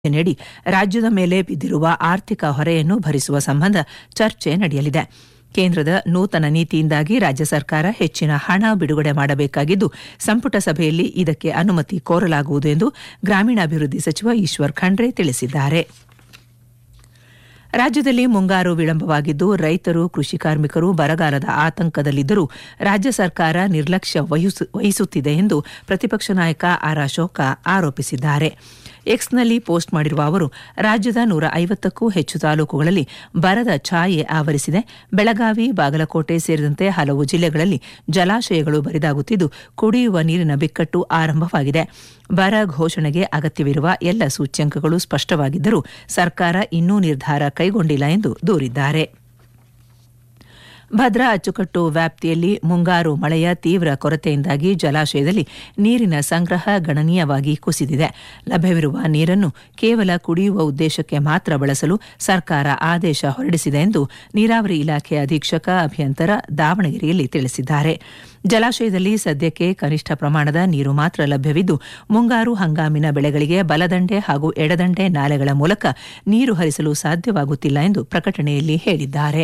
ಯೋಜನೆಯಡಿ ರಾಜ್ಯದ ಮೇಲೆ ಬಿದ್ದಿರುವ ಆರ್ಥಿಕ ಹೊರೆಯನ್ನು ಭರಿಸುವ ಸಂಬಂಧ ಚರ್ಚೆ ನಡೆಯಲಿದೆ ಕೇಂದ್ರದ ನೂತನ ನೀತಿಯಿಂದಾಗಿ ರಾಜ್ಯ ಸರ್ಕಾರ ಹೆಚ್ಚಿನ ಹಣ ಬಿಡುಗಡೆ ಮಾಡಬೇಕಾಗಿದ್ದು ಸಂಪುಟ ಸಭೆಯಲ್ಲಿ ಇದಕ್ಕೆ ಅನುಮತಿ ಕೋರಲಾಗುವುದು ಎಂದು ಗ್ರಾಮೀಣಾಭಿವೃದ್ಧಿ ಸಚಿವ ಈಶ್ವರ್ ಖಂಡ್ರೆ ತಿಳಿಸಿದ್ದಾರೆ ರಾಜ್ಯದಲ್ಲಿ ಮುಂಗಾರು ವಿಳಂಬವಾಗಿದ್ದು ರೈತರು ಕೃಷಿ ಕಾರ್ಮಿಕರು ಬರಗಾಲದ ಆತಂಕದಲ್ಲಿದ್ದರೂ ರಾಜ್ಯ ಸರ್ಕಾರ ನಿರ್ಲಕ್ಷ್ಯ ವಹಿಸುತ್ತಿದೆ ಎಂದು ಪ್ರತಿಪಕ್ಷ ನಾಯಕ ಆರ್ ಅಶೋಕ ಆರೋಪಿಸಿದ್ದಾರೆ ಎಕ್ಸ್ನಲ್ಲಿ ಪೋಸ್ಟ್ ಮಾಡಿರುವ ಅವರು ರಾಜ್ಯದ ನೂರ ಐವತ್ತಕ್ಕೂ ಹೆಚ್ಚು ತಾಲೂಕುಗಳಲ್ಲಿ ಬರದ ಛಾಯೆ ಆವರಿಸಿದೆ ಬೆಳಗಾವಿ ಬಾಗಲಕೋಟೆ ಸೇರಿದಂತೆ ಹಲವು ಜಿಲ್ಲೆಗಳಲ್ಲಿ ಜಲಾಶಯಗಳು ಬರಿದಾಗುತ್ತಿದ್ದು ಕುಡಿಯುವ ನೀರಿನ ಬಿಕ್ಕಟ್ಟು ಆರಂಭವಾಗಿದೆ ಬರ ಘೋಷಣೆಗೆ ಅಗತ್ಯವಿರುವ ಎಲ್ಲ ಸೂಚ್ಯಂಕಗಳು ಸ್ಪಷ್ಟವಾಗಿದ್ದರೂ ಸರ್ಕಾರ ಇನ್ನೂ ನಿರ್ಧಾರ ಕೈಗೊಂಡಿಲ್ಲ ಎಂದು ದೂರಿದ್ದಾರೆ ಭದ್ರಾ ಅಚ್ಚುಕಟ್ಟು ವ್ಯಾಪ್ತಿಯಲ್ಲಿ ಮುಂಗಾರು ಮಳೆಯ ತೀವ್ರ ಕೊರತೆಯಿಂದಾಗಿ ಜಲಾಶಯದಲ್ಲಿ ನೀರಿನ ಸಂಗ್ರಹ ಗಣನೀಯವಾಗಿ ಕುಸಿದಿದೆ ಲಭ್ಯವಿರುವ ನೀರನ್ನು ಕೇವಲ ಕುಡಿಯುವ ಉದ್ದೇಶಕ್ಕೆ ಮಾತ್ರ ಬಳಸಲು ಸರ್ಕಾರ ಆದೇಶ ಹೊರಡಿಸಿದೆ ಎಂದು ನೀರಾವರಿ ಇಲಾಖೆ ಅಧೀಕ್ಷಕ ಅಭಿಯಂತರ ದಾವಣಗೆರೆಯಲ್ಲಿ ತಿಳಿಸಿದ್ದಾರೆ ಜಲಾಶಯದಲ್ಲಿ ಸದ್ಯಕ್ಕೆ ಕನಿಷ್ಠ ಪ್ರಮಾಣದ ನೀರು ಮಾತ್ರ ಲಭ್ಯವಿದ್ದು ಮುಂಗಾರು ಹಂಗಾಮಿನ ಬೆಳೆಗಳಿಗೆ ಬಲದಂಡೆ ಹಾಗೂ ಎಡದಂಡೆ ನಾಲೆಗಳ ಮೂಲಕ ನೀರು ಹರಿಸಲು ಸಾಧ್ಯವಾಗುತ್ತಿಲ್ಲ ಎಂದು ಪ್ರಕಟಣೆಯಲ್ಲಿ ಹೇಳಿದ್ದಾರೆ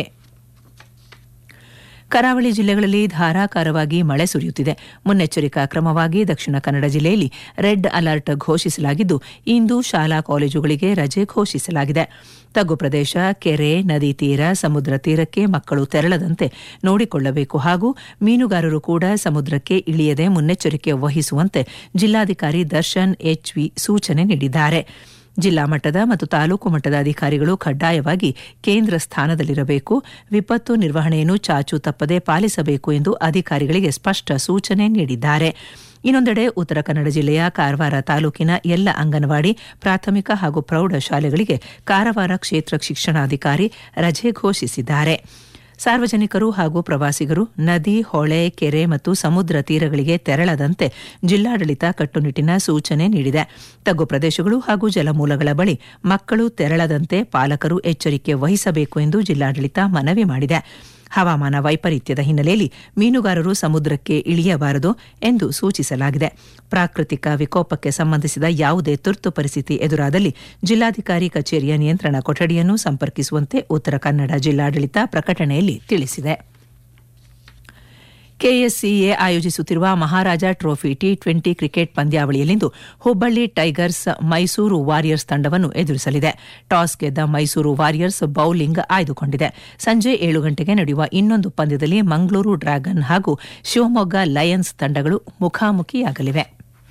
ಕರಾವಳಿ ಜಿಲ್ಲೆಗಳಲ್ಲಿ ಧಾರಾಕಾರವಾಗಿ ಮಳೆ ಸುರಿಯುತ್ತಿದೆ ಮುನ್ನೆಚ್ಚರಿಕಾ ಕ್ರಮವಾಗಿ ದಕ್ಷಿಣ ಕನ್ನಡ ಜಿಲ್ಲೆಯಲ್ಲಿ ರೆಡ್ ಅಲರ್ಟ್ ಘೋಷಿಸಲಾಗಿದ್ದು ಇಂದು ಶಾಲಾ ಕಾಲೇಜುಗಳಿಗೆ ರಜೆ ಘೋಷಿಸಲಾಗಿದೆ ತಗ್ಗು ಪ್ರದೇಶ ಕೆರೆ ನದಿ ತೀರ ಸಮುದ್ರ ತೀರಕ್ಕೆ ಮಕ್ಕಳು ತೆರಳದಂತೆ ನೋಡಿಕೊಳ್ಳಬೇಕು ಹಾಗೂ ಮೀನುಗಾರರು ಕೂಡ ಸಮುದ್ರಕ್ಕೆ ಇಳಿಯದೆ ಮುನ್ನೆಚ್ಚರಿಕೆ ವಹಿಸುವಂತೆ ಜಿಲ್ಲಾಧಿಕಾರಿ ದರ್ಶನ್ ಎಚ್ವಿ ಸೂಚನೆ ನೀಡಿದ್ದಾರೆ ಜಿಲ್ಲಾ ಮಟ್ಟದ ಮತ್ತು ತಾಲೂಕು ಮಟ್ಟದ ಅಧಿಕಾರಿಗಳು ಕಡ್ಡಾಯವಾಗಿ ಕೇಂದ್ರ ಸ್ಥಾನದಲ್ಲಿರಬೇಕು ವಿಪತ್ತು ನಿರ್ವಹಣೆಯನ್ನು ಚಾಚು ತಪ್ಪದೆ ಪಾಲಿಸಬೇಕು ಎಂದು ಅಧಿಕಾರಿಗಳಿಗೆ ಸ್ಪಷ್ಟ ಸೂಚನೆ ನೀಡಿದ್ದಾರೆ ಇನ್ನೊಂದೆಡೆ ಉತ್ತರ ಕನ್ನಡ ಜಿಲ್ಲೆಯ ಕಾರವಾರ ತಾಲೂಕಿನ ಎಲ್ಲ ಅಂಗನವಾಡಿ ಪ್ರಾಥಮಿಕ ಹಾಗೂ ಪ್ರೌಢ ಶಾಲೆಗಳಿಗೆ ಕಾರವಾರ ಕ್ಷೇತ್ರ ಶಿಕ್ಷಣಾಧಿಕಾರಿ ರಜೆ ಘೋಷಿಸಿದ್ದಾರೆ ಸಾರ್ವಜನಿಕರು ಹಾಗೂ ಪ್ರವಾಸಿಗರು ನದಿ ಹೊಳೆ ಕೆರೆ ಮತ್ತು ಸಮುದ್ರ ತೀರಗಳಿಗೆ ತೆರಳದಂತೆ ಜಿಲ್ಲಾಡಳಿತ ಕಟ್ಟುನಿಟ್ಟಿನ ಸೂಚನೆ ನೀಡಿದೆ ತಗ್ಗು ಪ್ರದೇಶಗಳು ಹಾಗೂ ಜಲಮೂಲಗಳ ಬಳಿ ಮಕ್ಕಳು ತೆರಳದಂತೆ ಪಾಲಕರು ಎಚ್ಚರಿಕೆ ವಹಿಸಬೇಕು ಎಂದು ಜಿಲ್ಲಾಡಳಿತ ಮನವಿ ಮಾಡಿದೆ ಹವಾಮಾನ ವೈಪರೀತ್ಯದ ಹಿನ್ನೆಲೆಯಲ್ಲಿ ಮೀನುಗಾರರು ಸಮುದ್ರಕ್ಕೆ ಇಳಿಯಬಾರದು ಎಂದು ಸೂಚಿಸಲಾಗಿದೆ ಪ್ರಾಕೃತಿಕ ವಿಕೋಪಕ್ಕೆ ಸಂಬಂಧಿಸಿದ ಯಾವುದೇ ತುರ್ತು ಪರಿಸ್ಥಿತಿ ಎದುರಾದಲ್ಲಿ ಜಿಲ್ಲಾಧಿಕಾರಿ ಕಚೇರಿಯ ನಿಯಂತ್ರಣ ಕೊಠಡಿಯನ್ನು ಸಂಪರ್ಕಿಸುವಂತೆ ಉತ್ತರ ಕನ್ನಡ ಜಿಲ್ಲಾಡಳಿತ ಪ್ರಕಟಣೆಯಲ್ಲಿ ತಿಳಿಸಿದೆ ಕೆಎಸ್ಸಿಎ ಆಯೋಜಿಸುತ್ತಿರುವ Maharaja trophy T twenty cricket ಪಂದ್ಯಾವಳಿಯಲ್ಲಿಂದು ಹುಬ್ಬಳ್ಳಿ ಟೈಗರ್ಸ್ ಮೈಸೂರು ವಾರಿಯರ್ಸ್ ತಂಡವನ್ನು ಎದುರಿಸಲಿದೆ ಟಾಸ್ ಗೆದ್ದ ಮೈಸೂರು ವಾರಿಯರ್ಸ್ ಬೌಲಿಂಗ್ ಆಯ್ದುಕೊಂಡಿದೆ ಸಂಜೆ ಏಳು ಗಂಟೆಗೆ ನಡೆಯುವ ಇನ್ನೊಂದು ಪಂದ್ಯದಲ್ಲಿ ಮಂಗಳೂರು ಡ್ರ್ಯಾಗನ್ ಹಾಗೂ ಶಿವಮೊಗ್ಗ ಲಯನ್ಸ್ ತಂಡಗಳು ಮುಖಾಮುಖಿಯಾಗಲಿವೆ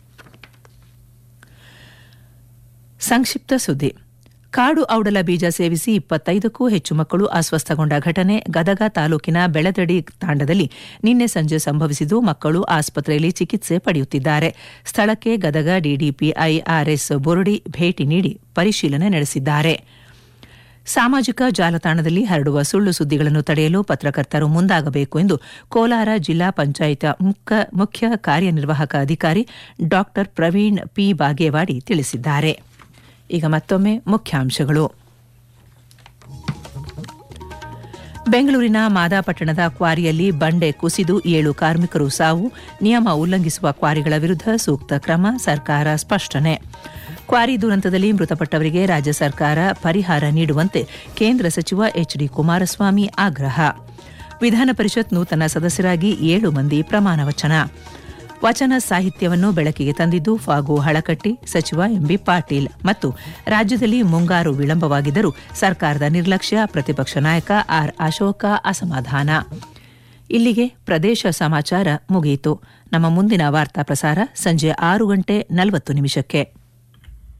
ಸಂಕ್ಷಿಪ್ತ ಸುದ್ದಿ ಕಾಡು ಔಡಲ ಬೀಜ ಸೇವಿಸಿ ಇಪ್ಪತ್ತೈದಕ್ಕೂ ಹೆಚ್ಚು ಮಕ್ಕಳು ಅಸ್ವಸ್ಥಗೊಂಡ ಘಟನೆ ಗದಗ ತಾಲೂಕಿನ ಬೆಳದಡಿ ತಾಂಡದಲ್ಲಿ ನಿನ್ನೆ ಸಂಜೆ ಸಂಭವಿಸಿದ್ದು ಮಕ್ಕಳು ಆಸ್ಪತ್ರೆಯಲ್ಲಿ ಚಿಕಿತ್ಸೆ ಪಡೆಯುತ್ತಿದ್ದಾರೆ ಸ್ಥಳಕ್ಕೆ ಗದಗ ಡಿಡಿಪಿಐ ಆರ್ಎಸ್ ಬುರುಡಿ ಭೇಟಿ ನೀಡಿ ಪರಿಶೀಲನೆ ನಡೆಸಿದ್ದಾರೆ ಸಾಮಾಜಿಕ ಜಾಲತಾಣದಲ್ಲಿ ಹರಡುವ ಸುಳ್ಳು ಸುದ್ದಿಗಳನ್ನು ತಡೆಯಲು ಪತ್ರಕರ್ತರು ಮುಂದಾಗಬೇಕು ಎಂದು ಕೋಲಾರ ಜಿಲ್ಲಾ ಪಂಚಾಯತ್ ಮುಖ್ಯ ಕಾರ್ಯನಿರ್ವಾಹಕ ಅಧಿಕಾರಿ ಡಾ ಪ್ರವೀಣ್ ಪಿ ಬಾಗೇವಾಡಿ ತಿಳಿಸಿದ್ದಾರೆ ಈಗ ಮತ್ತೊಮ್ಮೆ ಮುಖ್ಯಾಂಶಗಳು ಬೆಂಗಳೂರಿನ ಮಾದಾಪಟ್ಟಣದ ಕ್ವಾರಿಯಲ್ಲಿ ಬಂಡೆ ಕುಸಿದು ಏಳು ಕಾರ್ಮಿಕರು ಸಾವು ನಿಯಮ ಉಲ್ಲಂಘಿಸುವ ಕ್ವಾರಿಗಳ ವಿರುದ್ಧ ಸೂಕ್ತ ಕ್ರಮ ಸರ್ಕಾರ ಸ್ಪಷ್ಟನೆ ಕ್ವಾರಿ ದುರಂತದಲ್ಲಿ ಮೃತಪಟ್ಟವರಿಗೆ ರಾಜ್ಯ ಸರ್ಕಾರ ಪರಿಹಾರ ನೀಡುವಂತೆ ಕೇಂದ್ರ ಸಚಿವ ಎಚ್ ಡಿ ಕುಮಾರಸ್ವಾಮಿ ಆಗ್ರಹ ವಿಧಾನ ಪರಿಷತ್ ನೂತನ ಸದಸ್ಯರಾಗಿ ಏಳು ಮಂದಿ ಪ್ರಮಾಣ ವಚನ ವಚನ ಸಾಹಿತ್ಯವನ್ನು ಬೆಳಕಿಗೆ ತಂದಿದ್ದು ಫಾಗು ಹಳಕಟ್ಟಿ ಸಚಿವ ಎಂಬಿ ಪಾಟೀಲ್ ಮತ್ತು ರಾಜ್ಯದಲ್ಲಿ ಮುಂಗಾರು ವಿಳಂಬವಾಗಿದ್ದರೂ ಸರ್ಕಾರದ ನಿರ್ಲಕ್ಷ್ಯ ಪ್ರತಿಪಕ್ಷ ನಾಯಕ ಆರ್ ಅಶೋಕ ಅಸಮಾಧಾನ ಇಲ್ಲಿಗೆ ಪ್ರದೇಶ ಸಮಾಚಾರ ಮುಗಿಯಿತು ನಮ್ಮ ಮುಂದಿನ ವಾರ್ತಾ ಪ್ರಸಾರ ಸಂಜೆ ಆರು ಗಂಟೆ ನಲವತ್ತು ನಿಮಿಷಕ್ಕೆ